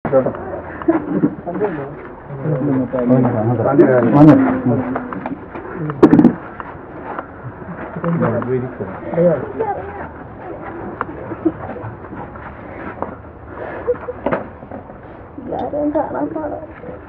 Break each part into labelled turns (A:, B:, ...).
A: എല്ലാരെയും കാണാൻ പാടാ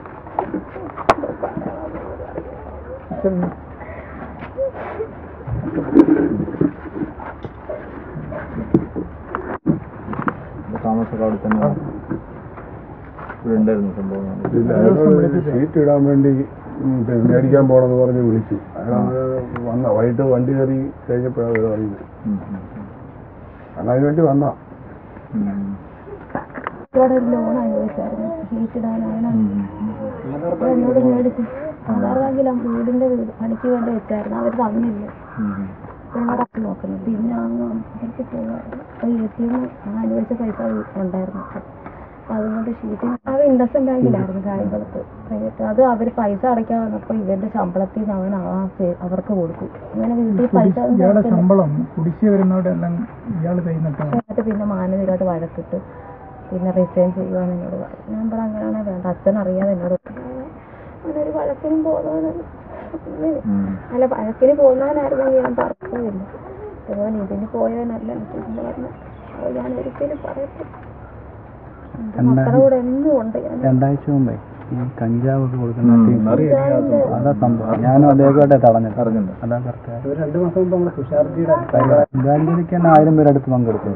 B: താമസമൊക്കെ അവിടെ തന്നെ ഇവിടെ ഉണ്ടായിരുന്നു സംഭവം
C: ഇല്ല, അയാള് ഷീറ്റ് ഇടാൻ വേണ്ടി ഉം, പിന്നെ മേടിക്കാൻ പോണെന്ന് പറഞ്ഞ് വിളിച്ചു അയാൾ വന്ന വൈകിട്ട് വണ്ടി കയറി കഴിഞ്ഞപ്പോഴാണ് ഇത് അറിയുന്നത്
B: ഉം, ഉം,
C: അയാൾ അതിന് വേണ്ടി വന്ന
B: ഉം, ഉം.
A: ഇവിടെ ഒരു ലോൺ അനുഭവിച്ചായിരുന്നു ഷീറ്റ് ഇടാനാണ്
B: ഉം, ഉം,
A: അപ്പൊ എന്നോട് മേടിച്ചു ആധാർ ബാങ്കിലും വീടിന്റെ വീട് പണിക്ക് വേണ്ടി വെച്ചായിരുന്നു അവർ തന്നില്ല
B: ഉം, ഉം.
A: പിള്ളേരൊക്കെ നോക്കുന്നു പിന്നെ അങ്ങ് അമ്പലത്തിൽ പോകാറുണ്ട് അപ്പൊ എ ടി എം അനുവദിച്ച പൈസ ഉണ്ടായിരുന്നു അപ്പൊ അതുകൊണ്ട് ഷീറ്റ് അവ ഇൻഡസ്ഇൻഡ് ബാങ്കിലായിരുന്നു കായംകുളത്ത് പ്രൈവറ്റ് അത് അവർ പൈസ അടയ്ക്കാൻ വന്നപ്പോൾ ഇവരുടെ ശമ്പളത്തിൽ നിന്ന് അവൻ ആ പേ- അവർക്ക് കൊടുക്കും അങ്ങനെ വീട്ടിൽ പൈസ ഒന്നും
D: ഇയാളുടെ
A: കൊടുത്തില്ല.
D: ശമ്പളം കുടിശ്ശിക വരുന്നവിടെ എല്ലാം ഇയാൾ കൈന്നിട്ടാണ്
A: എന്നിട്ട് പിന്നെ മാനവികമായിട്ട് വഴക്കിട്ട് പിന്നെ റിസൈൻ ചെയ്യുവാന്ന് എന്നോട് പറഞ്ഞു ഞാൻ പറഞ്ഞു അങ്ങനെയാണെ വേണ്ട അച്ഛൻ അറിയാതെ എന്നോട് പറഞ്ഞു. അങ്ങനെ ഒരു വഴക്കിനും പോകുന്നവനല്ല
B: ഉം.
A: അല്ല വഴക്കിന് പോകുന്നവനായിരുന്നെങ്കിൽ ഞാൻ പറഞ്ഞില്ല അതുപോലെ ഇതിന് പോയവനല്ല എനിക്ക് ഇന്ന് പറഞ്ഞു അത് ഞാൻ ഒരിക്കലും പറയത്തില്ല എന്റെ മക്കളുടെ കൂടെ എന്നും ഉണ്ട് ഞാൻ
E: രണ്ടാഴ്ച മുമ്പേ ഈ കഞ്ചാവ് ഒക്കെ കൊടുക്കുന്ന
B: ഉം,
E: ടീം.
B: അറിയാം, എനിക്ക് ആ സംഭവം.
E: അതാ സംഭവം ഞാനും അദ്ദേഹമായിട്ട് തടഞ്ഞു
B: അറിഞ്ഞിട്ടുണ്ട്.
E: അതാ കറക്റ്റ്
D: രണ്ടു മാസം മുമ്പ് നമ്മളെ തുഷാർജിയുടെ
E: ഗാന്ധിക്ക് തന്നെ ആയിരം പേര് അടുത്ത് പങ്കെടുത്തു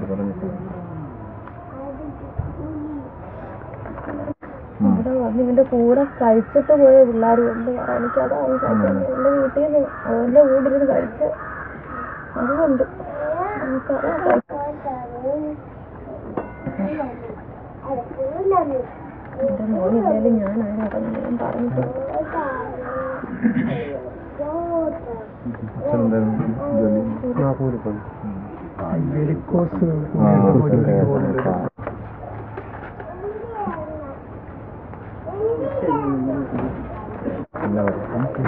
A: ഇവിടെ വന്ന് ഇവന്റെ കൂടെ കഴിച്ചിട്ട് പോയ പിള്ളേരും ഉണ്ട് എനിക്കതാണ് സത്യം എന്റെ വീട്ടിൽ നിന്ന് അവന്റെ കൂടെ ഇരുന്ന് കഴിച്ച അതുകൊണ്ട് നമുക്കതാ എന്റെ മോനില്ലേലും ഞാൻ അതിനെ പറഞ്ഞു ഞാൻ പറഞ്ഞിട്ടുണ്ട്
B: അച്ഛനുണ്ടായിരുന്നു ജോലി
D: വെരിക്കോസ്
B: ആ,
D: ജോലിക്ക് പോകുന്നത്
B: ആ. എല്ലാവർക്കും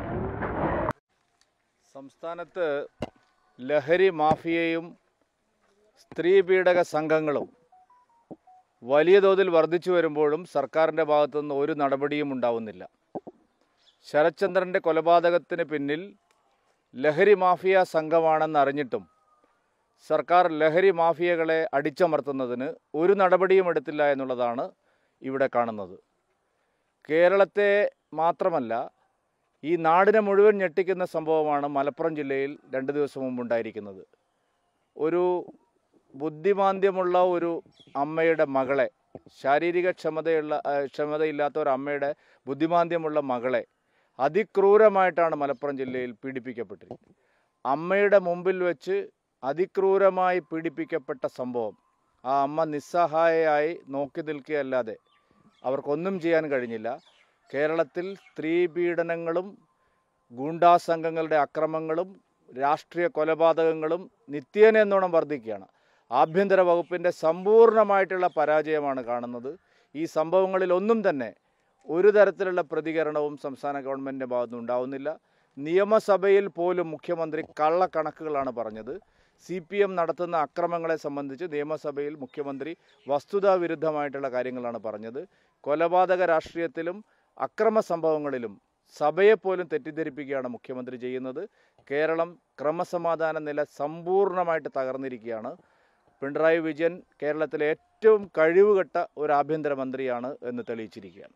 F: സംസ്ഥാനത്ത് ലഹരി മാഫിയയും സ്ത്രീ പീഡക സംഘങ്ങളും വലിയ തോതിൽ വർദ്ധിച്ചു വരുമ്പോഴും സർക്കാരിൻ്റെ ഭാഗത്തുനിന്ന് ഒരു നടപടിയും ഉണ്ടാവുന്നില്ല ശരത്ചന്ദ്രൻ്റെ കൊലപാതകത്തിന് പിന്നിൽ ലഹരി മാഫിയ സംഘമാണെന്ന് അറിഞ്ഞിട്ടും സർക്കാർ ലഹരി മാഫിയകളെ അടിച്ചമർത്തുന്നതിന് ഒരു നടപടിയും എടുത്തില്ല എന്നുള്ളതാണ് ഇവിടെ കാണുന്നത് കേരളത്തെ മാത്രമല്ല ഈ നാടിനെ മുഴുവൻ ഞെട്ടിക്കുന്ന സംഭവമാണ് മലപ്പുറം ജില്ലയിൽ രണ്ട് ദിവസം മുമ്പ് ഉണ്ടായിരിക്കുന്നത് ഒരു ബുദ്ധിമാന്ദ്യമുള്ള ഒരു അമ്മയുടെ മകളെ ശാരീരിക ക്ഷമതയുള്ള ആ, ക്ഷമതയില്ലാത്ത ഒരു അമ്മയുടെ ബുദ്ധിമാന്ദ്യമുള്ള മകളെ അതിക്രൂരമായിട്ടാണ് മലപ്പുറം ജില്ലയിൽ പീഡിപ്പിക്കപ്പെട്ടിരിക്കുന്നത് അമ്മയുടെ മുമ്പിൽ വെച്ച് അതിക്രൂരമായി പീഡിപ്പിക്കപ്പെട്ട സംഭവം ആ അമ്മ നിസ്സഹായയായി നോക്കി നിൽക്കുകയല്ലാതെ അവർക്കൊന്നും ചെയ്യാൻ കഴിഞ്ഞില്ല കേരളത്തിൽ സ്ത്രീ പീഡനങ്ങളും ഗൂണ്ടാ സംഘങ്ങളുടെ അക്രമങ്ങളും രാഷ്ട്രീയ കൊലപാതകങ്ങളും നിത്യേന എന്നോണം വർദ്ധിക്കുകയാണ് ആഭ്യന്തര വകുപ്പിൻ്റെ സമ്പൂർണ്ണമായിട്ടുള്ള പരാജയമാണ് കാണുന്നത് ഈ സംഭവങ്ങളിൽ ഒന്നും തന്നെ ഒരു തരത്തിലുള്ള പ്രതികരണവും സംസ്ഥാന ഗവൺമെൻറ്റിൻ്റെ ഭാഗത്തുനിന്ന് ഉണ്ടാവുന്നില്ല നിയമസഭയിൽ പോലും മുഖ്യമന്ത്രി കള്ളക്കണക്കുകളാണ് പറഞ്ഞത് സി പി എം നടത്തുന്ന അക്രമങ്ങളെ സംബന്ധിച്ച് നിയമസഭയിൽ മുഖ്യമന്ത്രി വസ്തുതാവിരുദ്ധമായിട്ടുള്ള കാര്യങ്ങളാണ് പറഞ്ഞത് കൊലപാതക രാഷ്ട്രീയത്തിലും അക്രമ സംഭവങ്ങളിലും സഭയെപ്പോലും തെറ്റിദ്ധരിപ്പിക്കുകയാണ് മുഖ്യമന്ത്രി ചെയ്യുന്നത് കേരളം ക്രമസമാധാന നില സമ്പൂർണ്ണമായിട്ട് തകർന്നിരിക്കുകയാണ് പിണറായി വിജയൻ കേരളത്തിലെ ഏറ്റവും കഴിവുകെട്ട ഒരു ആഭ്യന്തരമന്ത്രിയാണ് എന്ന് തെളിയിച്ചിരിക്കുകയാണ്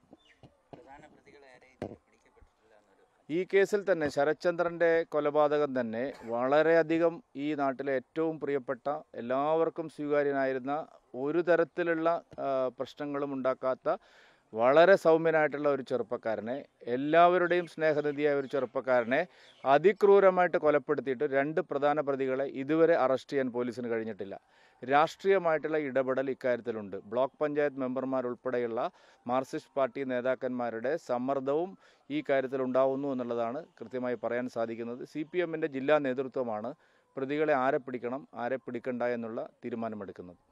F: ഈ കേസിൽ തന്നെ ശരത്ചന്ദ്രൻ്റെ കൊലപാതകം തന്നെ വളരെയധികം ഈ നാട്ടിലെ ഏറ്റവും പ്രിയപ്പെട്ട എല്ലാവർക്കും സ്വീകാര്യനായിരുന്ന ഒരു തരത്തിലുള്ള ആ, പ്രശ്നങ്ങളും ഉണ്ടാക്കാത്ത വളരെ സൗമ്യനായിട്ടുള്ള ഒരു ചെറുപ്പക്കാരനെ എല്ലാവരുടെയും സ്നേഹനിധിയായ ഒരു ചെറുപ്പക്കാരനെ അതിക്രൂരമായിട്ട് കൊലപ്പെടുത്തിയിട്ട് രണ്ട് പ്രധാന പ്രതികളെ ഇതുവരെ അറസ്റ്റ് ചെയ്യാൻ പോലീസിന് കഴിഞ്ഞിട്ടില്ല രാഷ്ട്രീയമായിട്ടുള്ള ഇടപെടൽ ഇക്കാര്യത്തിലുണ്ട് ബ്ലോക്ക് പഞ്ചായത്ത് മെമ്പർമാർ ഉൾപ്പെടെയുള്ള മാർക്സിസ്റ്റ് പാർട്ടി നേതാക്കന്മാരുടെ സമ്മർദ്ദവും ഈ കാര്യത്തിൽ ഉണ്ടാവുന്നു എന്നുള്ളതാണ് കൃത്യമായി പറയാൻ സാധിക്കുന്നത് സി പി എമ്മിൻ്റെ ജില്ലാ നേതൃത്വമാണ് പ്രതികളെ ആരെ പിടിക്കണം ആരെ പിടിക്കണ്ട എന്നുള്ള തീരുമാനമെടുക്കുന്നത്